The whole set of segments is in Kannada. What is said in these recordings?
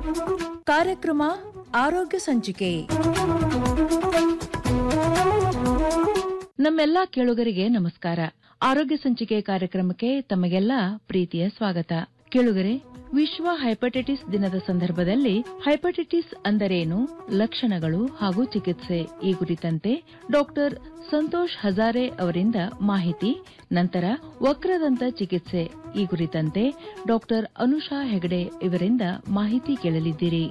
ಕಾರ್ಯಕ್ರಮ ಆರೋಗ್ಯ ಸಂಚಿಕೆ ನಮ್ಮೆಲ್ಲ ಕೇಳುಗರಿಗೆ ನಮಸ್ಕಾರ ಆರೋಗ್ಯ ಸಂಚಿಕೆ ಕಾರ್ಯಕ್ರಮಕ್ಕೆ ತಮಗೆಲ್ಲ ಪ್ರೀತಿಯ ಸ್ವಾಗತ ಕೇಳುಗರೆ ವಿಶ್ವ ಹೈಪಟೈಟಿಸ್ ದಿನದ ಸಂದರ್ಭದಲ್ಲಿ ಹೈಪಟೈಟಿಸ್ ಅಂದರೇನು ಲಕ್ಷಣಗಳು ಹಾಗೂ ಚಿಕಿತ್ಸೆ ಈ ಕುರಿತಂತೆ ಡಾಕ್ಟರ್ ಸಂತೋಷ್ ಹಜಾರೆ ಅವರಿಂದ ಮಾಹಿತಿ ನಂತರ ವಕ್ರದಂತ ಚಿಕಿತ್ಸೆ ಈ ಕುರಿತಂತೆ ಡಾಕ್ಟರ್ ಅನುಷಾ ಹೆಗಡೆ ಇವರಿಂದ ಮಾಹಿತಿ ಕೇಳಲಿದ್ದೀರಿ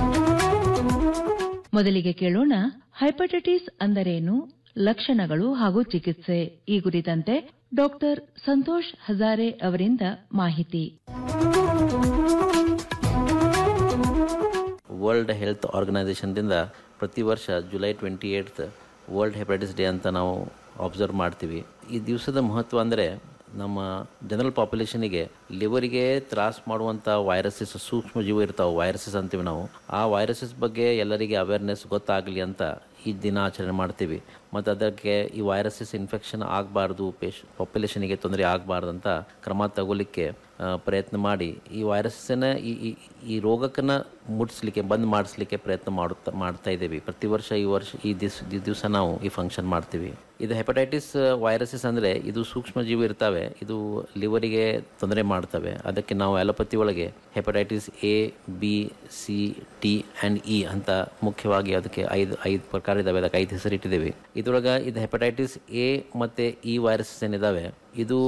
ಮೊದಲಿಗೆ ಕೇಳೋಣ ಹೈಪಟೈಟಿಸ್ ಅಂದರೇನು ಲಕ್ಷಣಗಳು ಹಾಗೂ ಚಿಕಿತ್ಸೆ ಈ ಕುರಿತಂತೆ ಡಾಕ್ಟರ್ ಸಂತೋಷ್ ಹಜಾರೆ ಅವರಿಂದ ಮಾಹಿತಿ ವರ್ಲ್ಡ್ ಹೆಲ್ತ್ ಆರ್ಗನೈಸೇಷನ್ದಿಂದ ಪ್ರತಿ ವರ್ಷ July twenty eight world hepatitis day ಅಂತ ನಾವು ಅಬ್ಸರ್ವ್ ಮಾಡ್ತೀವಿ ಈ ದಿವಸದ ಮಹತ್ವ ಅಂದರೆ ನಮ್ಮ ಜನರಲ್ ಪಾಪ್ಯುಲೇಷನಿಗೆ ಲಿವರಿಗೆ ತ್ರಾಸ ಮಾಡುವಂಥ ವೈರಸಸ್ ಸೂಕ್ಷ್ಮ ಜೀವ ಇರ್ತಾವೆ ವೈರಸಸ್ ಅಂತೀವಿ ನಾವು ಆ ವೈರಸಸ್ ಬಗ್ಗೆ ಎಲ್ಲರಿಗೆ ಅವೇರ್ನೆಸ್ ಗೊತ್ತಾಗಲಿ ಅಂತ ಈ ದಿನ ಆಚರಣೆ ಮಾಡ್ತೀವಿ ಮತ್ತು ಅದಕ್ಕೆ ಈ ವೈರಸಸ್ ಇನ್ಫೆಕ್ಷನ್ ಆಗಬಾರ್ದು ಪೇಶ್ ಪಾಪ್ಯುಲೇಷನಿಗೆ ತೊಂದರೆ ಆಗಬಾರ್ದು ಅಂತ ಕ್ರಮ ತಗೋಲಿಕ್ಕೆ ಆ, ಪ್ರಯತ್ನ ಮಾಡಿ ಈ ವೈರಸ್ಸನ್ನ ಈ ಈ- ಈ ರೋಗಕ್ಕನ್ನ ಮುಟ್ಸ್ಲಿಕ್ಕೆ ಬಂದ್ ಮಾಡಿಸ್ಲಿಕ್ಕೆ ಪ್ರಯತ್ನ ಮಾಡುತ್ತಾ ಮಾಡ್ತಾ ಇದ್ದೀವಿ ಪ್ರತಿ ವರ್ಷ ಈ ವರ್ಷ ಈ ದಿವ್ಸ ಈ ದಿವಸ ನಾವು ಈ ಫಂಕ್ಷನ್ ಮಾಡ್ತೀವಿ ಇದು ಹೆಪಟೈಟಿಸ್ ವೈರಸಸ್ ಅಂದರೆ ಇದು ಸೂಕ್ಷ್ಮ ಜೀವಿ ಇರ್ತವೆ ಇದು ಲಿವರಿಗೆ ತೊಂದರೆ ಮಾಡ್ತವೆ ಅದಕ್ಕೆ ನಾವು ಅಲೋಪತಿ ಒಳಗೆ hepatitis A B C D and E ಅಂತ ಮುಖ್ಯವಾಗಿ ಅದಕ್ಕೆ ಐದು ಐದು ಪ್ರಕಾರ ಇದಾವೆ ಅದಕ್ಕೆ ಐದು ಹೆಸರು ಇಟ್ಟಿದ್ದೀವಿ ಇದ್ರೊಳಗೆ ಇದು ಹೆಪಟೈಟಿಸ್ ಎ ಮತ್ತು ಇ ವೈರಸಸ್ ಏನಿದಾವೆ ಇದು